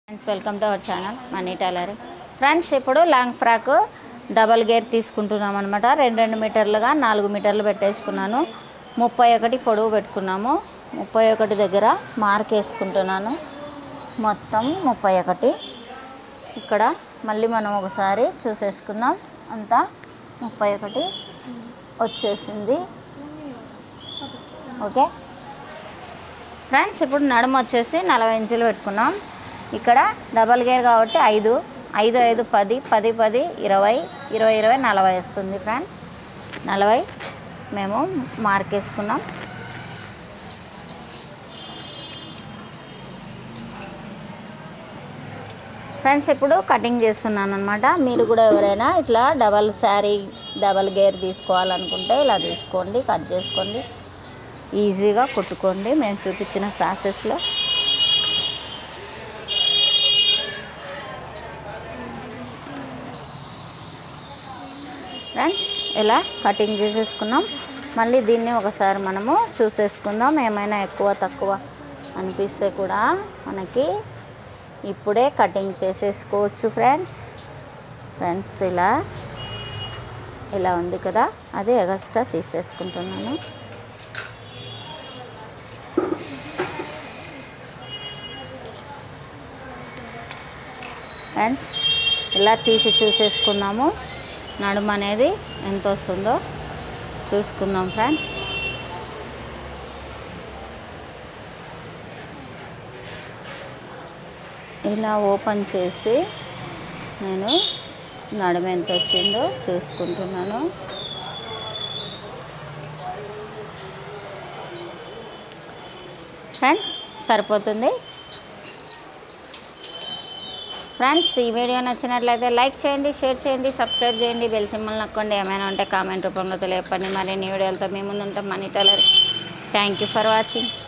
friends welcome to our channel Mani tailor friends ఇప్పుడు long frock double gear తీసుకుంటున్నాం అనమాట రెండు రెండు మీటర్లుగా నాలుగు మీటర్లు పెట్టేసుకున్నాను ముప్పై ఒకటి పొడవు పెట్టుకున్నాము ముప్పై ఒకటి దగ్గర మార్క్ వేసుకుంటున్నాను మొత్తం ముప్పై ఒకటి ఇక్కడ మళ్ళీ మనం ఒకసారి చూసేసుకుందాం అంతా ముప్పై ఒకటి వచ్చేసింది ఓకే ఫ్రెండ్స్ ఇప్పుడు నడుము వచ్చేసి నలభై ఇంచులు పెట్టుకున్నాం ఇక్కడ డబల్ గేర్ కాబట్టి ఐదు ఐదు ఐదు పది పది పది ఇరవై ఇరవై ఇరవై నలభై వస్తుంది ఫ్రెండ్స్ నలభై మేము మార్క్ వేసుకున్నాం ఫ్రెండ్స్ ఇప్పుడు కటింగ్ చేస్తున్నాను అనమాట మీరు కూడా ఎవరైనా ఇట్లా డబల్ శారీ డబల్ గేర్ తీసుకోవాలనుకుంటే ఇలా తీసుకోండి కట్ చేసుకోండి ఈజీగా కుట్టుకోండి మేము చూపించిన ప్రాసెస్లో ఫ్రెండ్స్ ఇలా కటింగ్ చేసేసుకున్నాం మళ్ళీ దీన్ని ఒకసారి మనము చూసేసుకుందాం ఏమైనా ఎక్కువ తక్కువ అనిపిస్తే కూడా మనకి ఇప్పుడే కటింగ్ చేసేసుకోవచ్చు ఫ్రెండ్స్ ఫ్రెండ్స్ ఇలా ఇలా ఉంది కదా అది ఎగస్ట్రా తీసేసుకుంటున్నాను ఫ్రెండ్స్ ఇలా తీసి చూసేసుకున్నాము నడుము అనేది ఎంత వస్తుందో చూసుకుందాం ఫ్రెండ్స్ ఇలా ఓపెన్ చేసి నేను నడుము ఎంత వచ్చిందో చూసుకుంటున్నాను ఫ్రెండ్స్ సరిపోతుంది ఫ్రెండ్స్ ఈ వీడియో నచ్చినట్లయితే లైక్ చేయండి షేర్ చేయండి సబ్స్క్రైబ్ చేయండి బెల్ సింబల్ నొక్కండి ఏమైనా ఉంటే కామెంట్ రూపంలో తెలియపండి మరిన్ని వీడియోలతో మీ ముందు ఉంటాం Mani tailor thank you for watching